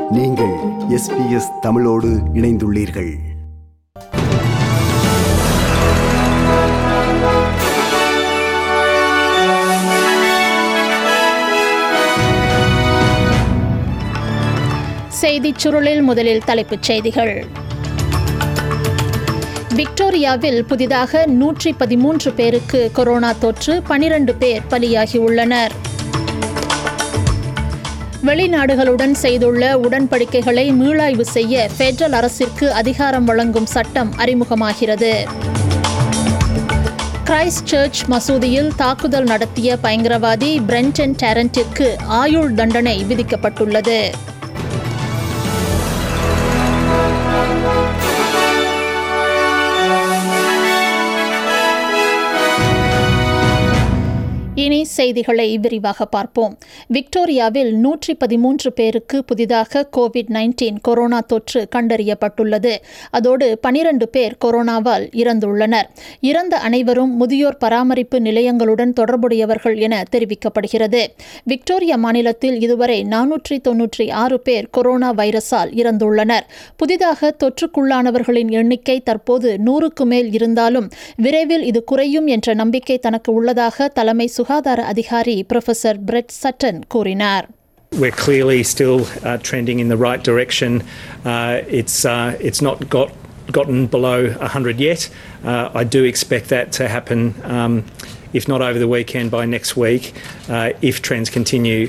நீங்கள் எஸ்பிஎஸ் தமிழோடு இணைந்துள்ளீர்கள் செய்திச் சுருளில் முதலில் தலைப்புச் செய்திகள் விக்டோரியாவில் புதிதாக நூற்றி பதிமூன்று பேருக்கு கொரோனா தொற்று பனிரண்டு பேர் பலியாகியுள்ளனர் வெளிநாடுகளுடன் செய்துள்ள உடன்படிக்கைகளை மீளாய்வு செய்ய பெடரல் அரசிற்கு அதிகாரம் வழங்கும் சட்டம் அறிமுகமாகிறது கிரைஸ்ட் சர்ச் மசூதியில் தாக்குதல் நடத்திய பயங்கரவாதி பிரென்டன் டேரண்டிற்கு ஆயுள் தண்டனை விதிக்கப்பட்டுள்ளது இனி செய்திகளை விரிவாக பார்ப்போம் விக்டோரியாவில் நூற்றி பதிமூன்று பேருக்கு புதிதாக கோவிட் நைன்டீன் கொரோனா தொற்று கண்டறியப்பட்டுள்ளது அதோடு பனிரண்டு பேர் கொரோனாவால் இறந்துள்ளனர் இறந்த அனைவரும் முதியோர் பராமரிப்பு நிலையங்களுடன் தொடர்புடையவர்கள் என தெரிவிக்கப்படுகிறது விக்டோரியா மாநிலத்தில் இதுவரை நானூற்றி தொன்னூற்றி ஆறு பேர் கொரோனா வைரஸால் இறந்துள்ளனர் புதிதாக தொற்றுக்குள்ளானவர்களின் எண்ணிக்கை தற்போது நூறுக்கு மேல் இருந்தாலும் விரைவில் இது குறையும் என்ற நம்பிக்கை தனக்கு உள்ளதாக தலைமை சுகாதார அதிகாரி ப்ரொஃபசர் பிரெட் சட்டன் கூறினார் We're clearly still uh, trending in the right direction. Uh, it's uh, it's not got gotten below 100 yet. Uh, I do expect that to happen, um, if not over the weekend, by next week, uh, if trends continue.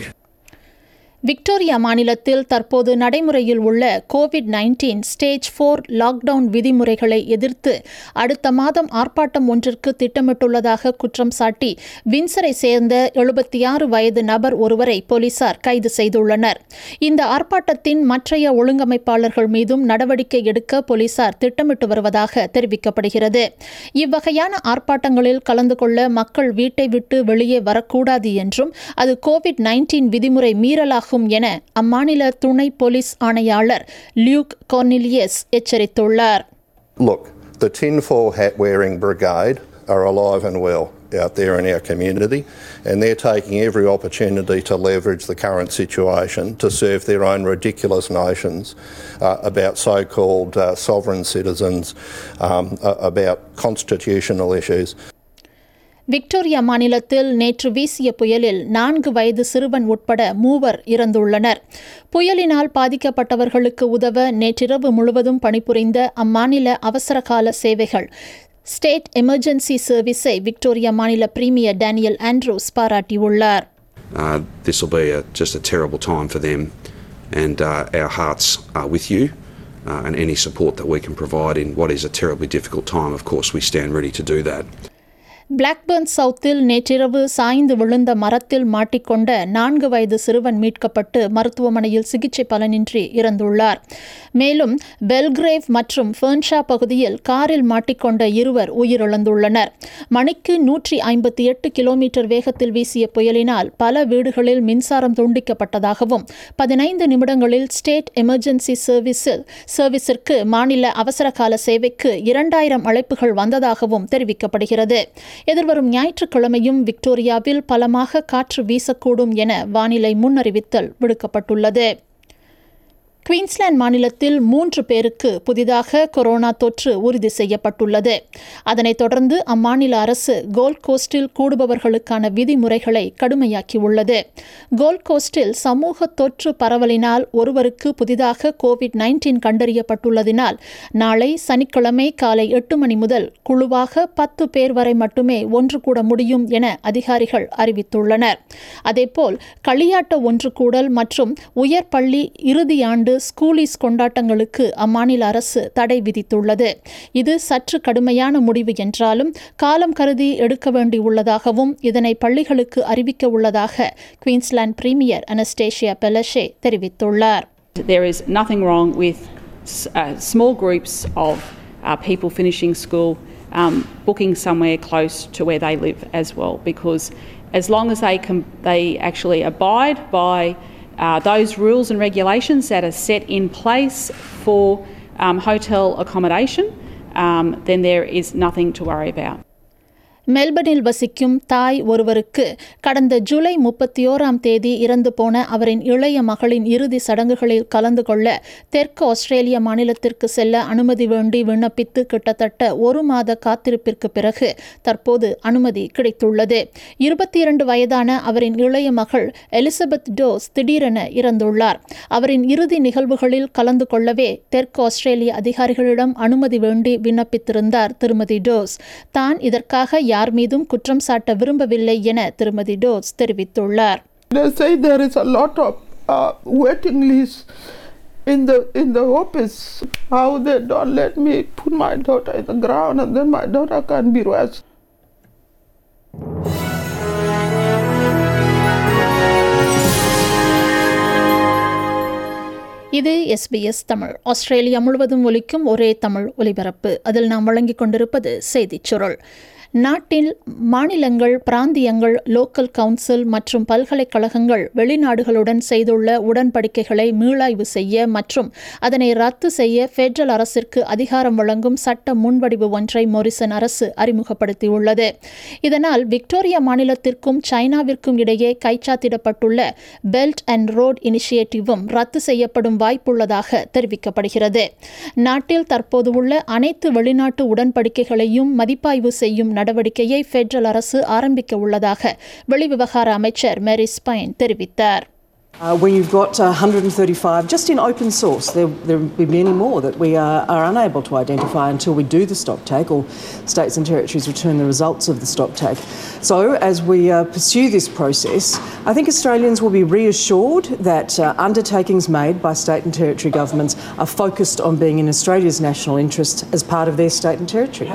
Victoria மாநிலத்தில் தற்போது நடைமுறையில் உள்ள COVID nineteen stage four lockdown விதிமுறைகளை எதிர்த்து அடுத்த மாதம் ஆர்ப்பாட்டம் ஒன்றிற்கு திட்டமிட்டுள்ளதாக குற்றம் சாட்டி வின்சரை சேர்ந்த எழுபத்தி ஆறு வயது நபர் ஒருவரை போலீசார் கைது செய்துள்ளனர் இந்த ஆர்ப்பாட்டத்தின் மற்றைய ஒழுங்கமைப்பாளர்கள் மீதும் நடவடிக்கை எடுக்க போலீசார் திட்டமிட்டு வருவதாக தெரிவிக்கப்படுகிறது இவ்வகையான ஆர்ப்பாட்டங்களில் கலந்து கொள்ள மக்கள் வீட்டை விட்டு வெளியே வரக்கூடாது என்றும் அது கோவிட் நைன்டீன் விதிமுறை மீறலாக ஆகும் என அம்மாநில துணை போலீஸ் ஆணையாளர் லியூக் கார்னிலியஸ் எச்சரித்துள்ளார் Look, the tinfoil hat wearing brigade are alive and well out there in our community, and they're taking every opportunity to leverage the current situation to serve their own ridiculous notions uh, about so called uh, sovereign citizens, um, uh, about constitutional issues. Victoria மாநிலத்தில் நேற்று வீசிய புயலில் நான்கு வயது சிறுவன் உட்பட மூவர் இறந்துள்ளனர் புயலினால் பாதிக்கப்பட்டவர்களுக்கு உதவ நேற்றிரவு முழுவதும் பணிபுரிந்த அம்மாநில அவசரகால சேவைகள் ஸ்டேட் எமர்ஜென்சி சர்வீஸை விக்டோரியா மாநில பிரீமியர் டேனியல் ஆண்ட்ரூஸ் பாராட்டியுள்ளார் Uh, this will be a, just a terrible time for them, and uh, our hearts are with you. Uh, and any support that we can provide in what is a terribly difficult time, of course, we stand ready to do that. Blackburn சவுத்தில் நேற்றிரவு சாய்ந்து விழுந்த மரத்தில் மாட்டிக்கொண்ட நான்கு வயது சிறுவன் மீட்கப்பட்டு மருத்துவமனையில் சிகிச்சை பலனின்றி இறந்துள்ளார் மேலும் பெல்கிரேவ் மற்றும் ஃபெர்ன்ஷா பகுதியில் காரில் மாட்டிக்கொண்ட இருவர் உயிரிழந்துள்ளனர் மணிக்கு நூற்றி ஐம்பத்தி எட்டு கிலோமீட்டர் வேகத்தில் வீசிய புயலினால் பல வீடுகளில் மின்சாரம் துண்டிக்கப்பட்டதாகவும் பதினைந்து நிமிடங்களில் ஸ்டேட் எமர்ஜென்சி சர்வீஸில் சர்வீஸிற்கு மாநில அவசரகால சேவைக்கு இரண்டாயிரம் அழைப்புகள் வந்ததாகவும் தெரிவிக்கப்படுகிறது எதிர்வரும் ஞாயிற்றுக்கிழமையும் விக்டோரியாவில் பலமாக காற்று வீசக்கூடும் என வானிலை முன்னறிவித்தல் விடுக்கப்பட்டுள்ளது குயின்ஸ்லாந்து மாநிலத்தில் மூன்று பேருக்கு புதிதாக கொரோனா தொற்று உறுதி செய்யப்பட்டுள்ளது அதனைத் தொடர்ந்து அம்மாநில அரசு கோல்ட் கோஸ்டில் கூடுபவர்களுக்கான விதிமுறைகளை கடுமையாக்கியுள்ளது கோல்ட் கோஸ்டில் சமூக தொற்று பரவலினால் ஒருவருக்கு புதிதாக கோவிட் நைன்டீன் கண்டறியப்பட்டுள்ளதினால் நாளை சனிக்கிழமை காலை எட்டு மணி முதல் குழுவாக பத்து பேர் வரை மட்டுமே ஒன்று கூட முடியும் என அதிகாரிகள் அறிவித்துள்ளனர் அதேபோல் களியாட்ட ஒன்று கூடல் மற்றும் உயர் பள்ளி இறுதியாண்டு ஸ்கூலிஸ் கொண்டாட்டங்களுக்கு அம்மாநில அரசு தடை விதித்துள்ளது இது சற்று கடுமையான முடிவு என்றாலும் காலம் கருதி எடுக்க வேண்டியுள்ளதாகவும் இதனை பள்ளிகளுக்கு அறிவிக்க உள்ளதாக குயின்ஸ்லாந்து பிரீமியர் அனஸ்டேஷியா பெலஷே தெரிவித்துள்ளார் There is nothing wrong with uh, small groups of uh, people finishing school um, booking somewhere close to where they live as well, because as long as they com- they actually abide by uh, those rules and regulations that are set in place for um, hotel accommodation, um, then there is nothing to worry about. மெல்பர்னில் வசிக்கும் தாய் ஒருவருக்கு கடந்த ஜூலை முப்பத்தி ஓராம் தேதி இறந்து போன அவரின் இளைய மகளின் இறுதி சடங்குகளில் கலந்து கொள்ள தெற்கு ஆஸ்திரேலிய மாநிலத்திற்கு செல்ல அனுமதி வேண்டி விண்ணப்பித்து கிட்டத்தட்ட ஒரு மாத காத்திருப்பிற்கு பிறகு தற்போது அனுமதி கிடைத்துள்ளது இருபத்தி இரண்டு வயதான அவரின் இளைய மகள் எலிசபெத் டோஸ் திடீரென இறந்துள்ளார் அவரின் இறுதி நிகழ்வுகளில் கலந்து கொள்ளவே தெற்கு ஆஸ்திரேலிய அதிகாரிகளிடம் அனுமதி வேண்டி விண்ணப்பித்திருந்தார் திருமதி டோஸ் தான் இதற்காக யார் மீதும் குற்றம் சாட்ட விரும்பவில்லை என திருமதி டோஸ் தெரிவித்துள்ளார் They say there is a lot of uh, waiting list in the in the office. How they don't let me put my daughter in the ground and then my daughter can be rescued. இது SBS Tamil Australia முழுவதும் ஒலிக்கும் ஒரே தமிழ் ஒலிபரப்பு அதில் நாம் வழங்கிக் கொண்டிருப்பது செய்திச் சுருள் நாட்டில் மாநிலங்கள் பிராந்தியங்கள் லோக்கல் கவுன்சில் மற்றும் பல்கலைக்கழகங்கள் வெளிநாடுகளுடன் செய்துள்ள உடன்படிக்கைகளை மீளாய்வு செய்ய மற்றும் அதனை ரத்து செய்ய பெடரல் அரசிற்கு அதிகாரம் வழங்கும் சட்ட முன்வடிவு ஒன்றை மொரிசன் அரசு அறிமுகப்படுத்தியுள்ளது இதனால் விக்டோரியா மாநிலத்திற்கும் சைனாவிற்கும் இடையே கைச்சாத்திடப்பட்டுள்ள பெல்ட் அண்ட் ரோட் இனிஷியேட்டிவும் ரத்து செய்யப்படும் வாய்ப்புள்ளதாக தெரிவிக்கப்படுகிறது நாட்டில் தற்போது உள்ள அனைத்து வெளிநாட்டு உடன்படிக்கைகளையும் மதிப்பாய்வு செய்யும் நடவடிக்கையை பெடரல் அரசு ஆரம்பிக்க உள்ளதாக வெளிவிவகார அமைச்சர் மேரி ஸ்பைன் தெரிவித்தார் Uh, where you've got uh, 135 just in open source. There there will be many more that we are, are unable to identify until we do the stock take or states and territories return the results of the stock take. So, as we uh, pursue this process, I think Australians will be reassured that uh, undertakings made by state and territory governments are focused on being in Australia's national interest as part of their state and territory.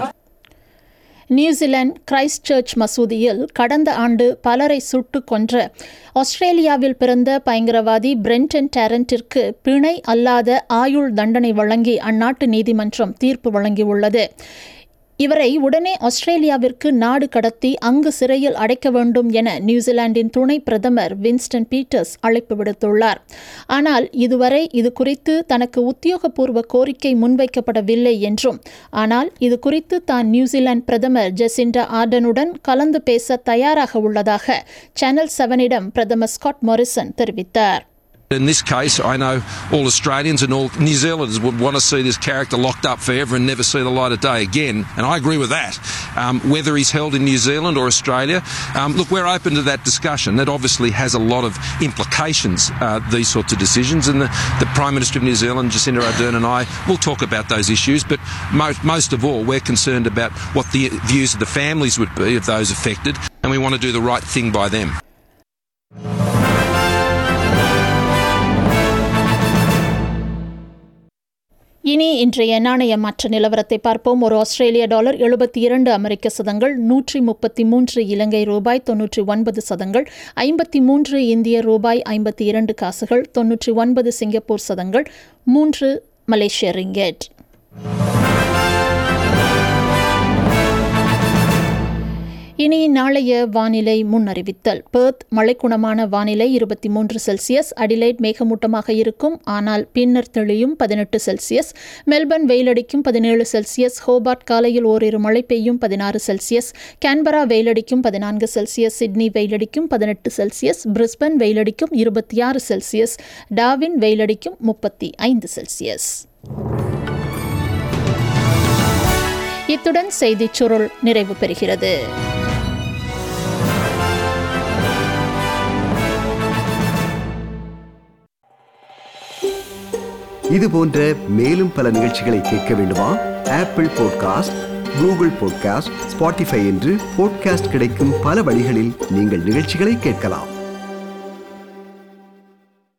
New Zealand Christchurch மசூதியில் கடந்த ஆண்டு பலரை சுட்டு கொன்ற ஆஸ்திரேலியாவில் பிறந்த பயங்கரவாதி பிரென்டன் டேரண்டிற்கு பிணை அல்லாத ஆயுள் தண்டனை வழங்கி அந்நாட்டு நீதிமன்றம் தீர்ப்பு வழங்கியுள்ளது இவரை உடனே ஆஸ்திரேலியாவிற்கு நாடு கடத்தி அங்கு சிறையில் அடைக்க வேண்டும் என நியூசிலாந்தின் துணை பிரதமர் வின்ஸ்டன் பீட்டர்ஸ் அழைப்பு விடுத்துள்ளார் ஆனால் இதுவரை இது குறித்து தனக்கு உத்தியோகபூர்வ கோரிக்கை முன்வைக்கப்படவில்லை என்றும் ஆனால் இது குறித்து தான் நியூசிலாந்து பிரதமர் ஜெசிண்டா ஆர்டனுடன் கலந்து பேச தயாராக உள்ளதாக சேனல் செவனிடம் பிரதமர் ஸ்காட் மொரிசன் தெரிவித்தார் In this case, I know all Australians and all New Zealanders would want to see this character locked up forever and never see the light of day again, and I agree with that. Um, whether he's held in New Zealand or Australia, um, look, we're open to that discussion. That obviously has a lot of implications, uh, these sorts of decisions, and the, the Prime Minister of New Zealand, Jacinda Ardern, and I will talk about those issues, but most, most of all, we're concerned about what the views of the families would be of those affected, and we want to do the right thing by them. இனி இன்றைய நாணய மாற்ற நிலவரத்தை பார்ப்போம் ஒரு ஆஸ்திரேலிய dollar எழுபத்தி இரண்டு அமெரிக்க சதங்கள் நூற்றி முப்பத்தி மூன்று இலங்கை ரூபாய் தொன்னூற்றி ஒன்பது சதங்கள் ஐம்பத்தி மூன்று இந்திய ரூபாய் ஐம்பத்தி இரண்டு காசுகள் தொன்னூற்றி ஒன்பது சிங்கப்பூர் சதங்கள் மூன்று மலேசிய ரிங்கெட் இனி நாளைய வானிலை முன்னறிவித்தல் பெர்த் மழைக்குணமான வானிலை இருபத்தி மூன்று செல்சியஸ் அடிலைட் மேகமூட்டமாக இருக்கும் ஆனால் பின்னர் தெளியும் பதினெட்டு செல்சியஸ் மெல்பர்ன் வெயிலடிக்கும் பதினேழு செல்சியஸ் ஹோபார்ட் காலையில் ஓரிரு மழை பெய்யும் பதினாறு செல்சியஸ் கேன்பரா வெயிலடிக்கும் பதினான்கு செல்சியஸ் சிட்னி வெயிலடிக்கும் பதினெட்டு செல்சியஸ் பிரிஸ்பன் வெயிலடிக்கும் இருபத்தி ஆறு செல்சியஸ் டாவின் வெயிலடிக்கும் முப்பத்தி ஐந்து செல்சியஸ் இத்துடன் செய்திச் சுருள் நிறைவு பெறுகிறது இது போன்ற மேலும் பல நிகழ்ச்சிகளை கேட்க வேண்டுமா Apple podcast Google podcast Spotify என்று பாட்காஸ்ட் கிடைக்கும் பல வழிகளில் நீங்கள் நிகழ்ச்சிகளை கேட்கலாம்